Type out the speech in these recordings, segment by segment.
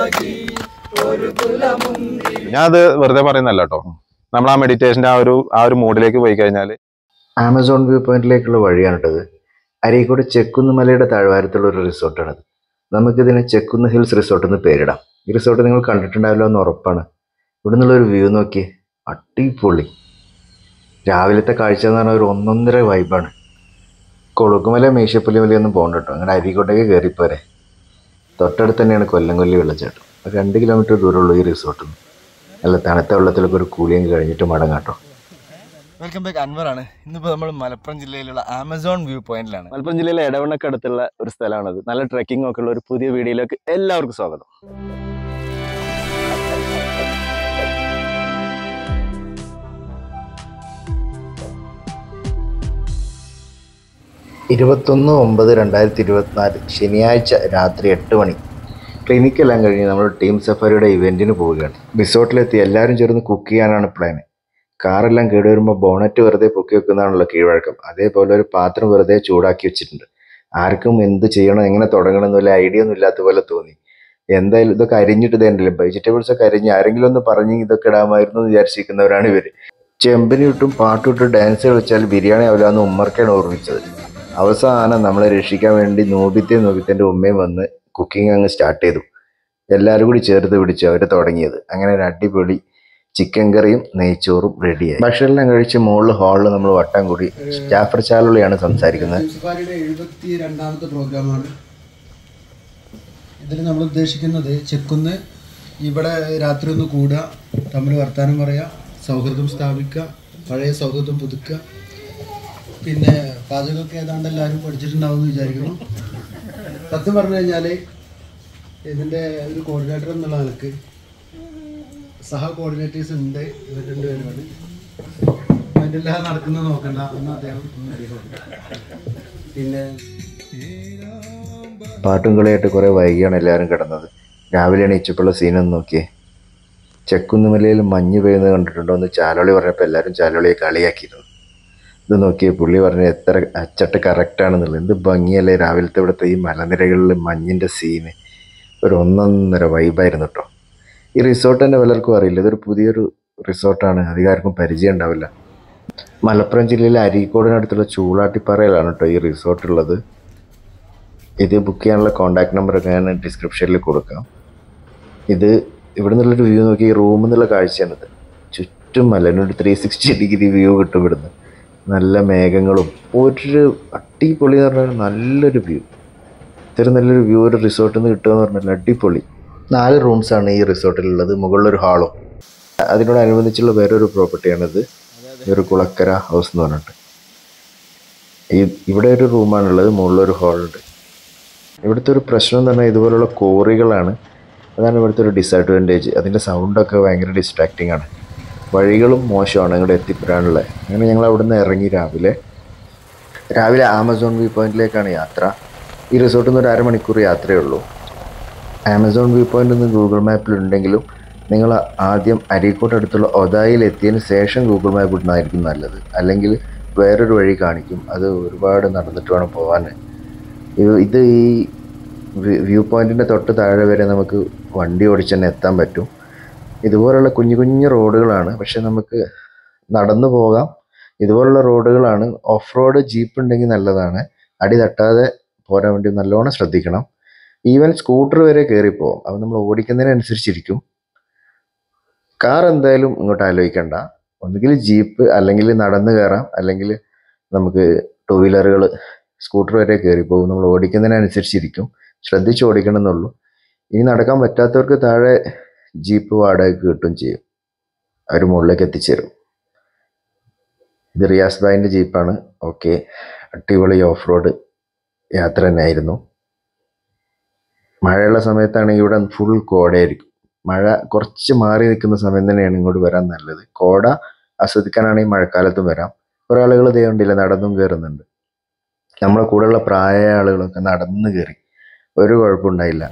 ഞാൻ അത് വെറുതെ പറയുന്നല്ല കേട്ടോ നമ്മൾ ആ മെഡിറ്റേഷന്റെ ആ ഒരു ആ ഒരു മൂഡിലേക്ക് പോയി കഴിഞ്ഞാൽ ആമസോൺ വ്യൂ പോയിന്റിലേക്കുള്ള വഴിയാണ് കേട്ടത് അരീക്കോട് ചെക്കുന്ന് മലയുടെ താഴ്വാരത്തുള്ള ഒരു റിസോർട്ടാണത് നമുക്കിതിനെ ചെക്കുന്ന് ഹിൽസ് റിസോർട്ട് എന്ന് പേരിടാം ഈ റിസോർട്ട് നിങ്ങൾ കണ്ടിട്ടുണ്ടാവില്ല എന്ന് ഉറപ്പാണ് ഇവിടെ നിന്നുള്ള ഒരു വ്യൂ നോക്കി അടിപൊളി രാവിലത്തെ കാഴ്ച എന്ന് പറഞ്ഞാൽ ഒരു ഒന്നൊന്നര വൈബാണ് കൊളുക്കുമല മീശപ്പുലിമലയൊന്നും പോകണ്ട കേട്ടോ അങ്ങനെ അരീക്കോട്ടേക്ക് കയറിപ്പോരെ തൊട്ടടുത്ത് തന്നെയാണ് കൊല്ലംകൊല്ലി വെള്ളച്ചാട്ടം ഒരു രണ്ട് കിലോമീറ്റർ ദൂരമുള്ളൂ ഈ റിസോർട്ടിൽ നിന്ന് നല്ല തണുത്ത വെള്ളത്തിലൊക്കെ ഒരു കൂലിയും കഴിഞ്ഞിട്ട് മടങ്ങാട്ടോ വെൽക്കം ബാക്ക് അൻവറാണ് ഇന്നിപ്പോൾ നമ്മൾ മലപ്പുറം ജില്ലയിലുള്ള ആമസോൺ വ്യൂ പോയിന്റിലാണ് മലപ്പുറം ജില്ലയിലെ ഇടവണ്ണക്ക് അടുത്തുള്ള ഒരു സ്ഥലമാണത് നല്ല ട്രെക്കിംഗ് ഒക്കെ ഉള്ള ഒരു പുതിയ വീഡിയോയിലേക്ക് എല്ലാവർക്കും സ്വാഗതം ഇരുപത്തൊന്ന് ഒമ്പത് രണ്ടായിരത്തി ഇരുപത്തിനാല് ശനിയാഴ്ച രാത്രി എട്ട് മണി ക്ലിനിക്കെല്ലാം കഴിഞ്ഞ് നമ്മൾ ടീം സഫാരിയുടെ ഇവൻറ്റിന് പോവുകയാണ് റിസോർട്ടിലെത്തി എല്ലാവരും ചേർന്ന് കുക്ക് ചെയ്യാനാണ് പ്ലാൻ കാറെല്ലാം കേടുവരുമ്പോൾ ബോണറ്റ് വെറുതെ പൊക്കി വെക്കുന്നതാണല്ലോ കീഴ്വഴക്കം അതേപോലെ ഒരു പാത്രം വെറുതെ ചൂടാക്കി വെച്ചിട്ടുണ്ട് ആർക്കും എന്ത് ചെയ്യണം എങ്ങനെ തുടങ്ങണം എന്നുള്ള ഐഡിയ ഒന്നും ഇല്ലാത്ത പോലെ തോന്നി എന്തായാലും ഇതൊക്കെ അരിഞ്ഞിട്ട് ഇതേണ്ടല്ലോ വെജിറ്റബിൾസ് ഒക്കെ അരിഞ്ഞ് ആരെങ്കിലും ഒന്ന് പറഞ്ഞ് ഇതൊക്കെ ഇടാമായിരുന്നു എന്ന് വിചാരിച്ചിരിക്കുന്നവരാണ് ഇവര് ചെമ്പിന് ഇട്ടും പാട്ടിട്ട് ഡാൻസ് കളിച്ചാൽ ബിരിയാണി ആവില്ല എന്ന് ഉമ്മർക്കാണ് ഓർമ്മിച്ചത് അവസാനം നമ്മളെ രക്ഷിക്കാൻ വേണ്ടി നോബിത്തെ നോബിത്തൻ്റെ ഉമ്മയും വന്ന് കുക്കിംഗ് അങ്ങ് സ്റ്റാർട്ട് ചെയ്തു എല്ലാവരും കൂടി ചേർത്ത് പിടിച്ചു അവർ തുടങ്ങിയത് അങ്ങനെ ഒരു അടിപൊളി ചിക്കൻ കറിയും നെയ്ച്ചോറും റെഡിയായി ഭക്ഷണമെല്ലാം കഴിച്ച് മുകളിൽ ഹാളിൽ നമ്മൾ വട്ടം കൂടി ജാഫർ ചാലുള്ളിയാണ് സംസാരിക്കുന്നത് മുനിസിപ്പാലിറ്റിയുടെ എഴുപത്തി രണ്ടാമത്തെ പ്രോഗ്രാമാണ് ഇതിൽ നമ്മൾ ഉദ്ദേശിക്കുന്നത് ചെക്കുന്ന് ഇവിടെ രാത്രി ഒന്ന് കൂടുക തമ്മിൽ വർത്തമാനം പറയുക സൗഹൃദം സ്ഥാപിക്കുക പഴയ സൗഹൃദം പുതുക്കുക പിന്നെ പാചകമൊക്കെ ഏതാണ്ട് എല്ലാവരും പഠിച്ചിട്ടുണ്ടാവും എന്ന് വിചാരിക്കുന്നു സത്യം പറഞ്ഞു കഴിഞ്ഞാൽ ഇതിൻ്റെ ഒരു കോർഡിനേറ്റർ എന്നുള്ള നിലക്ക് സഹ കോർഡിനേറ്റേഴ്സ് ഉണ്ട് ഇവർ രണ്ടുപേരുമാണ് അതിൻ്റെ എല്ലാം നടക്കുന്നത് നോക്കണ്ട എന്ന് അദ്ദേഹം പിന്നെ പാട്ടും കളിയായിട്ട് കുറേ വൈകിയാണ് എല്ലാവരും കിടന്നത് രാവിലെ എണീച്ചപ്പോഴുള്ള സീനൊന്ന് നോക്കിയേ ചെക്കുന്നുമലയിൽ മഞ്ഞ് പെയ്യുന്നത് കണ്ടിട്ടുണ്ടോ എന്ന് ചാലോളി പറഞ്ഞപ്പോൾ എല്ലാവരും ചാലോളിയെ കളിയാക്കിയിരുന്നു ഇത് നോക്കിയേ പുള്ളി പറഞ്ഞ എത്ര അച്ചട്ട് കറക്റ്റാണെന്നുള്ളത് എന്ത് ഭംഗിയല്ലേ രാവിലത്തെ ഇവിടുത്തെ ഈ മലനിരകളിൽ മഞ്ഞിൻ്റെ സീന് ഒരു ഒന്നൊന്നര വൈബായിരുന്നു കേട്ടോ ഈ റിസോർട്ട് തന്നെ പലർക്കും അറിയില്ല ഇതൊരു പുതിയൊരു റിസോർട്ടാണ് അധികാർക്കും പരിചയം ഉണ്ടാവില്ല മലപ്പുറം ജില്ലയിലെ അരീക്കോടിനടുത്തുള്ള ചൂളാട്ടിപ്പാറയിലാണ് കേട്ടോ ഈ റിസോർട്ട് ഉള്ളത് ഇത് ബുക്ക് ചെയ്യാനുള്ള കോൺടാക്ട് നമ്പറൊക്കെ ഞാൻ ഡിസ്ക്രിപ്ഷനിൽ കൊടുക്കാം ഇത് ഇവിടെ നിന്നുള്ളൊരു വ്യൂ നോക്കി ഈ റൂമിൽ നിന്നുള്ള കാഴ്ചയാണിത് ചുറ്റും മലനൊരു ത്രീ സിക്സ്റ്റി ഡിഗ്രി വ്യൂ കിട്ടും ഇവിടുന്ന് നല്ല മേഘങ്ങളും ഒരു അടിപൊളി എന്ന് പറഞ്ഞാൽ നല്ലൊരു വ്യൂ ഇത്ര നല്ലൊരു വ്യൂ ഒരു റിസോർട്ടിൽ നിന്ന് കിട്ടുക എന്ന് പറഞ്ഞാൽ അടിപൊളി നാല് റൂംസാണ് ഈ റിസോർട്ടിലുള്ളത് മുകളിലൊരു ഹാളും അതിനോടനുബന്ധിച്ചുള്ള വേറൊരു പ്രോപ്പർട്ടിയാണിത് ഒരു കുളക്കര ഹൗസ് എന്ന് പറഞ്ഞിട്ട് ഈ ഇവിടെ ഒരു റൂമാണുള്ളത് മുകളിലൊരു ഹാളുണ്ട് ഇവിടുത്തെ ഒരു പ്രശ്നം എന്ന് പറഞ്ഞാൽ ഇതുപോലുള്ള കോറികളാണ് അതാണ് ഇവിടുത്തെ ഒരു ഡിസഡ്വാൻറ്റേജ് അതിൻ്റെ സൗണ്ടൊക്കെ ഭയങ്കര ഡിസ്ട്രാക്റ്റിംഗ് ആണ് വഴികളും മോശമാണ് ഇങ്ങോട്ട് എത്തിപ്പെടാനുള്ളത് അങ്ങനെ ഞങ്ങൾ അവിടെ നിന്ന് ഇറങ്ങി രാവിലെ രാവിലെ ആമസോൺ വ്യൂ പോയിന്റിലേക്കാണ് യാത്ര ഈ റിസോർട്ടിൽ നിന്ന് ഒരു അരമണിക്കൂർ യാത്രയേ ഉള്ളൂ ആമസോൺ വ്യൂ പോയിന്റ് ഒന്ന് ഗൂഗിൾ മാപ്പിലുണ്ടെങ്കിലും നിങ്ങൾ ആദ്യം അരീക്കോട്ട് അടുത്തുള്ള ഒതായിൽ എത്തിയതിന് ശേഷം ഗൂഗിൾ മാപ്പ് ഇടുന്നതായിരിക്കും നല്ലത് അല്ലെങ്കിൽ വേറൊരു വഴി കാണിക്കും അത് ഒരുപാട് നടന്നിട്ട് വേണം പോകാൻ ഇത് ഇത് ഈ വ്യൂ പോയിന്റിൻ്റെ തൊട്ട് താഴെ വരെ നമുക്ക് വണ്ടി ഓടിച്ച് തന്നെ എത്താൻ പറ്റും ഇതുപോലുള്ള കുഞ്ഞു കുഞ്ഞു റോഡുകളാണ് പക്ഷെ നമുക്ക് നടന്നു പോകാം ഇതുപോലുള്ള റോഡുകളാണ് ഓഫ് റോഡ് ജീപ്പ് ഉണ്ടെങ്കിൽ നല്ലതാണ് അടി തട്ടാതെ പോരാൻ വേണ്ടി നല്ലോണം ശ്രദ്ധിക്കണം ഈവൻ സ്കൂട്ടർ വരെ കയറിപ്പോവും അത് നമ്മൾ ഓടിക്കുന്നതിനനുസരിച്ചിരിക്കും കാർ എന്തായാലും ഇങ്ങോട്ട് ആലോചിക്കണ്ട ഒന്നുകിൽ ജീപ്പ് അല്ലെങ്കിൽ നടന്നു കയറാം അല്ലെങ്കിൽ നമുക്ക് ടൂ വീലറുകൾ സ്കൂട്ടർ വരെ കയറിപ്പോകും നമ്മൾ ഓടിക്കുന്നതിനനുസരിച്ചിരിക്കും ശ്രദ്ധിച്ച് ഓടിക്കണം എന്നുള്ളൂ ഇനി നടക്കാൻ പറ്റാത്തവർക്ക് താഴെ ജീപ്പ് വാടകയ്ക്ക് കിട്ടും ചെയ്യും അവർ മുകളിലേക്ക് എത്തിച്ചേരും ഇത് റിയാസ് ബായിൻ്റെ ജീപ്പാണ് ഓക്കെ അടിപൊളി ഓഫ് റോഡ് യാത്ര തന്നെയായിരുന്നു മഴയുള്ള സമയത്താണെങ്കിൽ ഇവിടെ ഫുൾ കോടയായിരിക്കും മഴ കുറച്ച് മാറി നിൽക്കുന്ന സമയം തന്നെയാണ് ഇങ്ങോട്ട് വരാൻ നല്ലത് കോട ആസ്വദിക്കാനാണെങ്കിൽ മഴക്കാലത്തും വരാം കുറേ ആളുകൾ ഇതേണ്ടില്ല നടന്നും കയറുന്നുണ്ട് നമ്മളെ കൂടെയുള്ള പ്രായ ആളുകളൊക്കെ നടന്ന് കയറി ഒരു കുഴപ്പമുണ്ടായില്ല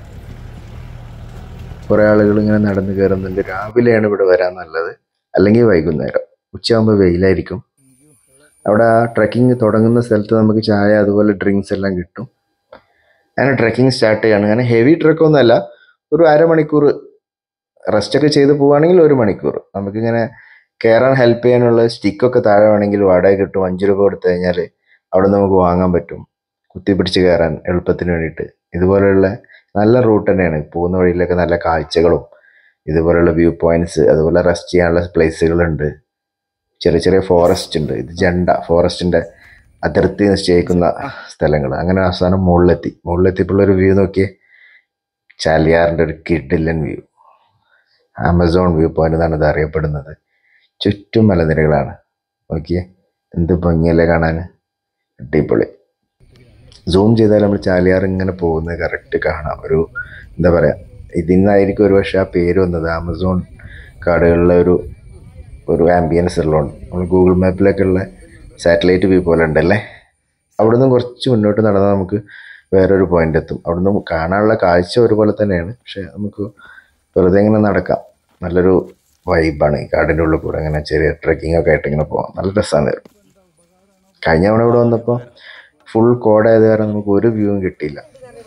കുറേ ആളുകൾ ഇങ്ങനെ നടന്ന് കയറുന്നുണ്ട് രാവിലെയാണ് ഇവിടെ വരാൻ നല്ലത് അല്ലെങ്കിൽ വൈകുന്നേരം ഉച്ചയാകുമ്പോൾ വെയിലായിരിക്കും അവിടെ ആ ട്രക്കിംഗ് തുടങ്ങുന്ന സ്ഥലത്ത് നമുക്ക് ചായ അതുപോലെ ഡ്രിങ്ക്സ് എല്ലാം കിട്ടും അങ്ങനെ ട്രക്കിംഗ് സ്റ്റാർട്ട് ചെയ്യാണ് അങ്ങനെ ഹെവി ട്രക്കൊന്നുമല്ല ഒരു അരമണിക്കൂർ റെസ്റ്റൊക്കെ ചെയ്ത് പോവുകയാണെങ്കിൽ ഒരു മണിക്കൂർ നമുക്കിങ്ങനെ കയറാൻ ഹെൽപ്പ് ചെയ്യാനുള്ള സ്റ്റിക്കൊക്കെ താഴെ വേണമെങ്കിൽ വാടക കിട്ടും അഞ്ച് രൂപ കൊടുത്തു കഴിഞ്ഞാൽ അവിടെ നമുക്ക് വാങ്ങാൻ പറ്റും കുത്തിപ്പിടിച്ച് കയറാൻ എളുപ്പത്തിന് വേണ്ടിയിട്ട് ഇതുപോലെയുള്ള നല്ല റൂട്ട് തന്നെയാണ് പോകുന്ന വഴിയിലൊക്കെ നല്ല കാഴ്ചകളും ഇതുപോലെയുള്ള വ്യൂ പോയിന്റ്സ് അതുപോലെ റെസ്റ്റ് ചെയ്യാനുള്ള പ്ലേസുകളുണ്ട് ചെറിയ ചെറിയ ഫോറസ്റ്റ് ഉണ്ട് ഇത് ജണ്ട ഫോറസ്റ്റിന്റെ അതിർത്തി നിശ്ചയിക്കുന്ന സ്ഥലങ്ങൾ അങ്ങനെ അവസാനം മുകളിലെത്തി മുകളിലെത്തിയപ്പോൾ ഒരു വ്യൂ നോക്കിയേ ചാലിയാറിന്റെ ഒരു കിഡിലൻ വ്യൂ ആമസോൺ വ്യൂ പോയിന്റ് എന്നാണ് ഇത് അറിയപ്പെടുന്നത് ചുറ്റും മലനിരകളാണ് നോക്കിയേ എന്ത് ഭംഗിയല്ലേ കാണാൻ അടിപൊളി സൂം ചെയ്താൽ നമ്മൾ ചാലിയാർ ഇങ്ങനെ പോകുന്നത് കറക്റ്റ് കാണാം ഒരു എന്താ പറയുക ഇതിന്നായിരിക്കും ഒരു പക്ഷേ ആ പേര് വന്നത് ആമസോൺ കാടുകളിലെ ഒരു ഒരു ആംബിയൻസ് ഉള്ളതുകൊണ്ട് നമ്മൾ ഗൂഗിൾ മാപ്പിലൊക്കെ ഉള്ള സാറ്റലൈറ്റ് വ്യൂ പോലെ ഉണ്ടല്ലേ അവിടുന്ന് കുറച്ച് മുന്നോട്ട് നടന്നാൽ നമുക്ക് വേറൊരു പോയിന്റ് എത്തും അവിടുന്ന് കാണാനുള്ള കാഴ്ച ഒരുപോലെ തന്നെയാണ് പക്ഷെ നമുക്ക് വെറുതെ ഇങ്ങനെ നടക്കാം നല്ലൊരു വൈബാണ് ഈ കാടിൻ്റെ ഉള്ളിൽ കൂടെ ഇങ്ങനെ ചെറിയ ട്രെക്കിംഗ് ഒക്കെ ആയിട്ട് ഇങ്ങനെ പോകാം നല്ല രസമാണ് കഴിഞ്ഞ തവണ ഇവിടെ വന്നപ്പോൾ ഫുൾ കോടായത് കാരണം നമുക്ക് ഒരു വ്യൂവും കിട്ടിയില്ല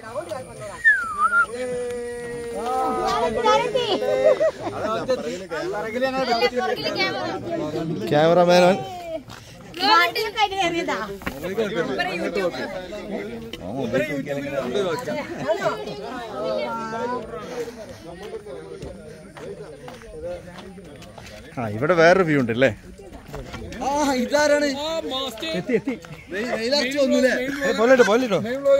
ക്യാമറമാൻ ആ ഇവിടെ വേറൊരു വ്യൂ ഉണ്ട് അല്ലേ ഇതാരാണ് എത്തി എത്തി പോലെട്ടോ പോലെട്ടോ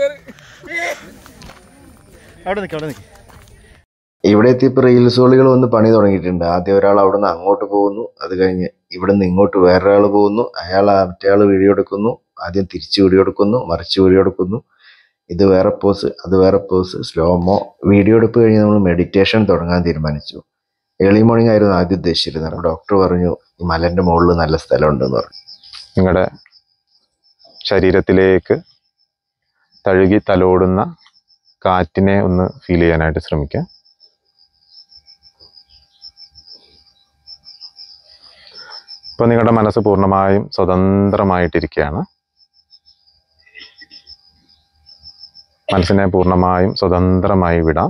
അവിടെ നിൽക്കാം അവിടെ നിൽക്കാം ഇവിടെ എത്തിയപ്പോൾ റീൽസ് ഹോളുകൾ വന്ന് പണി തുടങ്ങിയിട്ടുണ്ട് ആദ്യം ഒരാൾ അവിടെ നിന്ന് അങ്ങോട്ട് പോകുന്നു അത് കഴിഞ്ഞ് ഇവിടെ നിന്ന് ഇങ്ങോട്ട് വേറൊരാൾ പോകുന്നു അയാൾ മറ്റേ ആൾ വീഡിയോ എടുക്കുന്നു ആദ്യം തിരിച്ച് വീഡിയോ എടുക്കുന്നു മറിച്ച് വീഡിയോ എടുക്കുന്നു ഇത് വേറെ പോസ് അത് വേറെ പോസ് സ്ലോമോ വീഡിയോ എടുപ്പ് കഴിഞ്ഞ് നമ്മൾ മെഡിറ്റേഷൻ തുടങ്ങാൻ തീരുമാനിച്ചു ഏർലി മോർണിംഗ് ആയിരുന്നു ആദ്യം ഉദ്ദേശിച്ചിരുന്നത് അപ്പോൾ ഡോക്ടർ പറഞ്ഞു ഈ മലൻ്റെ മുകളിൽ നല്ല സ്ഥലമുണ്ടെന്ന് പറഞ്ഞു നിങ്ങളുടെ ശരീരത്തിലേക്ക് തഴുകി തലോടുന്ന കാറ്റിനെ ഒന്ന് ഫീൽ ചെയ്യാനായിട്ട് ശ്രമിക്കുക ഇപ്പോൾ നിങ്ങളുടെ മനസ്സ് പൂർണ്ണമായും സ്വതന്ത്രമായിട്ടിരിക്കുകയാണ് മനസ്സിനെ പൂർണ്ണമായും സ്വതന്ത്രമായി വിടാം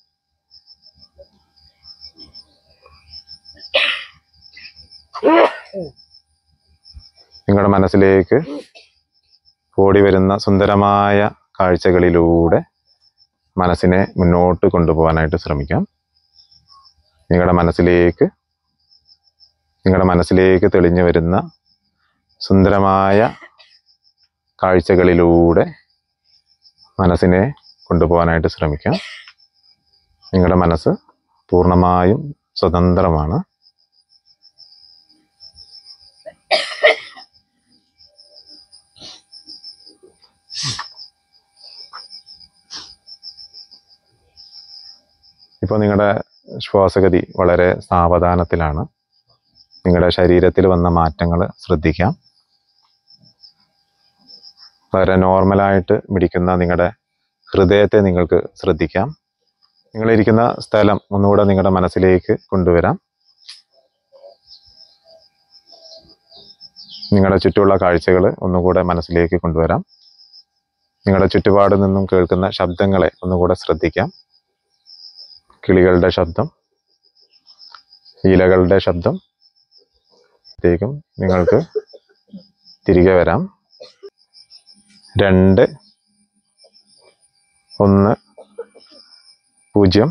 നിങ്ങളുടെ മനസ്സിലേക്ക് ഓടി വരുന്ന സുന്ദരമായ കാഴ്ചകളിലൂടെ മനസ്സിനെ മുന്നോട്ട് കൊണ്ടുപോകാനായിട്ട് ശ്രമിക്കാം നിങ്ങളുടെ മനസ്സിലേക്ക് നിങ്ങളുടെ മനസ്സിലേക്ക് തെളിഞ്ഞു വരുന്ന സുന്ദരമായ കാഴ്ചകളിലൂടെ മനസ്സിനെ കൊണ്ടുപോകാനായിട്ട് ശ്രമിക്കാം നിങ്ങളുടെ മനസ്സ് പൂർണ്ണമായും സ്വതന്ത്രമാണ് ഇപ്പോൾ നിങ്ങളുടെ ശ്വാസഗതി വളരെ സാവധാനത്തിലാണ് നിങ്ങളുടെ ശരീരത്തിൽ വന്ന മാറ്റങ്ങൾ ശ്രദ്ധിക്കാം വളരെ നോർമലായിട്ട് മിടിക്കുന്ന നിങ്ങളുടെ ഹൃദയത്തെ നിങ്ങൾക്ക് ശ്രദ്ധിക്കാം നിങ്ങളിരിക്കുന്ന സ്ഥലം ഒന്നുകൂടെ നിങ്ങളുടെ മനസ്സിലേക്ക് കൊണ്ടുവരാം നിങ്ങളുടെ ചുറ്റുമുള്ള കാഴ്ചകൾ ഒന്നുകൂടെ മനസ്സിലേക്ക് കൊണ്ടുവരാം നിങ്ങളുടെ ചുറ്റുപാട് നിന്നും കേൾക്കുന്ന ശബ്ദങ്ങളെ ഒന്നുകൂടെ ശ്രദ്ധിക്കാം കിളികളുടെ ശബ്ദം ഇലകളുടെ ശബ്ദം ത്തേക്കും നിങ്ങൾക്ക് തിരികെ വരാം രണ്ട് ഒന്ന് പൂജ്യം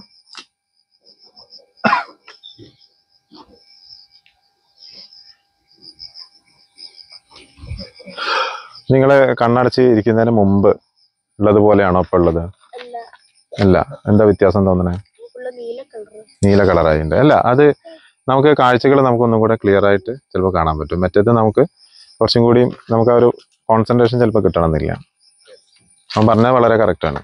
നിങ്ങൾ കണ്ണടച്ച് ഇരിക്കുന്നതിന് മുമ്പ് ഉള്ളതുപോലെയാണോ ഇപ്പോൾ ഉള്ളത് അല്ല എന്താ വ്യത്യാസം തോന്നണേ നീല കളറായിട്ടുണ്ട് അല്ല അത് നമുക്ക് കാഴ്ചകൾ നമുക്ക് ഒന്നും കൂടെ ക്ലിയർ ആയിട്ട് ചിലപ്പോൾ കാണാൻ പറ്റും മറ്റേത് നമുക്ക് കുറച്ചും കൂടി നമുക്ക് ആ ഒരു കോൺസെൻട്രേഷൻ ചിലപ്പോൾ കിട്ടണമെന്നില്ല അവൻ പറഞ്ഞത് വളരെ കറക്റ്റാണ്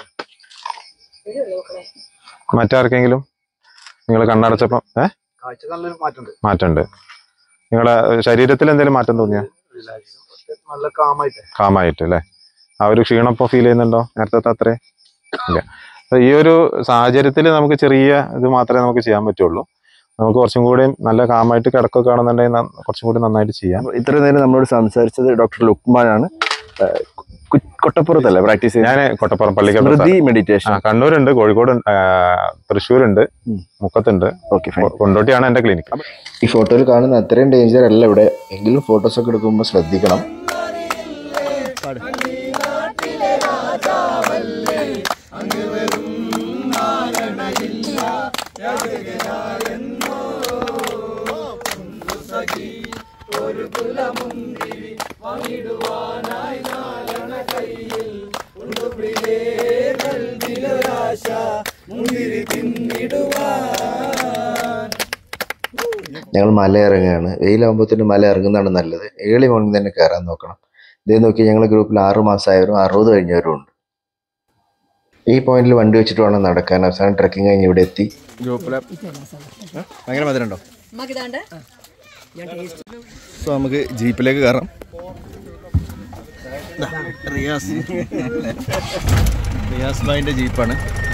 മറ്റാർക്കെങ്കിലും നിങ്ങൾ കണ്ണടച്ചപ്പം ഏ കാഴ്ച നല്ലൊരു മാറ്റമുണ്ട് മാറ്റമുണ്ട് നിങ്ങളുടെ ശരീരത്തിൽ എന്തെങ്കിലും മാറ്റം തോന്നിയോ നല്ല കാമായിട്ട് കാമായിട്ട് അല്ലേ ആ ഒരു ക്ഷീണം ഇപ്പോൾ ഫീൽ ചെയ്യുന്നുണ്ടോ നേരത്തെ അത്രേ ഇല്ല അപ്പൊ ഈ ഒരു സാഹചര്യത്തിൽ നമുക്ക് ചെറിയ ഇത് മാത്രമേ നമുക്ക് ചെയ്യാൻ പറ്റുള്ളൂ നമുക്ക് കുറച്ചും കൂടി നല്ല കാമായിട്ട് കിടക്കൊക്കെ ആണെന്നുണ്ടെങ്കിൽ ന- കുറച്ചും കൂടി നന്നായിട്ട് ചെയ്യാം ഇത്ര നേരം നമ്മളോട് സംസാരിച്ചത് ഡോക്ടർ ലുക്മാനാണ് കു- കൊട്ടപ്പുറത്തല്ലേ പ്രാക്ടീസ് ഞാൻ കൊട്ടപ്പുറം പള്ളിക്കൽ സ്മൃതി മെഡിറ്റേഷൻ ആ കണ്ണൂരുണ്ട് കോഴിക്കോട് ഉണ്ട്, ആ, തൃശ്ശൂരുണ്ട് മുക്കത്തുണ്ട് ഓക്കെ ഫൈൻ കൊണ്ടോട്ടിയാണ് എന്റെ ക്ലിനിക് ഈ ഫോട്ടോയിൽ കാണുന്ന അത്രയും ഡേഞ്ചർ അല്ല ഇവിടെ എങ്കിലും ഫോട്ടോസ് ഒക്കെ എടുക്കുമ്പോൾ ശ്രദ്ധിക്കണം ഞങ്ങൾ മല ഇറങ്ങുകയാണ് വെയിലാകുമ്പോഴത്തേന് മല ഇറങ്ങുന്നതാണ് നല്ലത് ഏളി മോർണിംഗ് തന്നെ കയറാൻ നോക്കണം ഇതേ നോക്കി ഞങ്ങളുടെ ഗ്രൂപ്പിൽ ആറ് മാസമായവരും അറുപത് കഴിഞ്ഞവരും ഉണ്ട് ഈ പോയിന്റിൽ വണ്ടി വെച്ചിട്ട് വേണം നടക്കാൻ അവസാനം ട്രക്കിംഗ് കഴിഞ്ഞ് ഇവിടെ എത്തി ഗ്രൂപ്പിലെ ഭയങ്കര മധുരം ഉണ്ടോ മകിതാണ്ട് സോ നമുക്ക് ജീപ്പിലേക്ക് കയറാം ദാ, റിയാസ് റിയാസ് ഭായിൻ്റെ ജീപ്പാണ്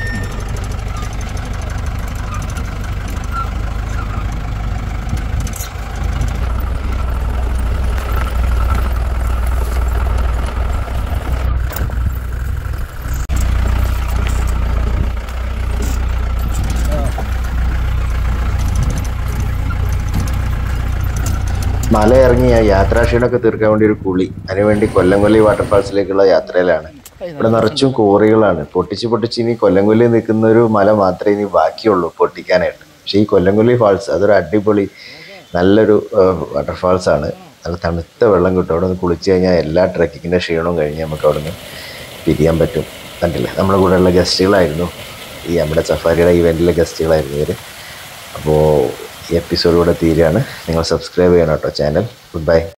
മല ഇറങ്ങി ആ യാത്രാക്ഷീണമൊക്കെ തീർക്കാൻ വേണ്ടി ഒരു കുളി അതിനുവേണ്ടി കൊല്ലംകൊല്ലി വാട്ടർഫാൾസിലേക്കുള്ള യാത്രയിലാണ് ഇവിടെ നിറച്ചും കോറികളാണ് പൊട്ടിച്ച് പൊട്ടിച്ച് ഇനി കൊല്ലംകൊല്ലി നിൽക്കുന്ന ഒരു മല മാത്രമേ ഇനി ബാക്കിയുള്ളൂ പൊട്ടിക്കാനായിട്ട് പക്ഷേ ഈ കൊല്ലംകൊല്ലി ഫാൾസ് അതൊരു അടിപൊളി നല്ലൊരു വാട്ടർഫാൾസ് ആണ് നല്ല തണുത്ത വെള്ളം കിട്ടും അവിടെ നിന്ന് കുളിച്ച് കഴിഞ്ഞാൽ എല്ലാ ട്രക്കിങ്ങിൻ്റെ ക്ഷീണവും കഴിഞ്ഞ് നമുക്ക് അവിടെ നിന്ന് പിരിയാൻ പറ്റും കണ്ടില്ലേ നമ്മുടെ കൂടെയുള്ള ഗസ്റ്റുകളായിരുന്നു ഈ നമ്മുടെ സഫാരിയുടെ ഇവൻറ്റിലെ ഗസ്റ്റുകളായിരുന്നു ഇവർ അപ്പോൾ ഈ എപ്പിസോഡ് കൂടെ തീരുകയാണ് നിങ്ങൾ സബ്സ്ക്രൈബ് ചെയ്യണം കേട്ടോ ചാനൽ ഗുഡ് ബൈ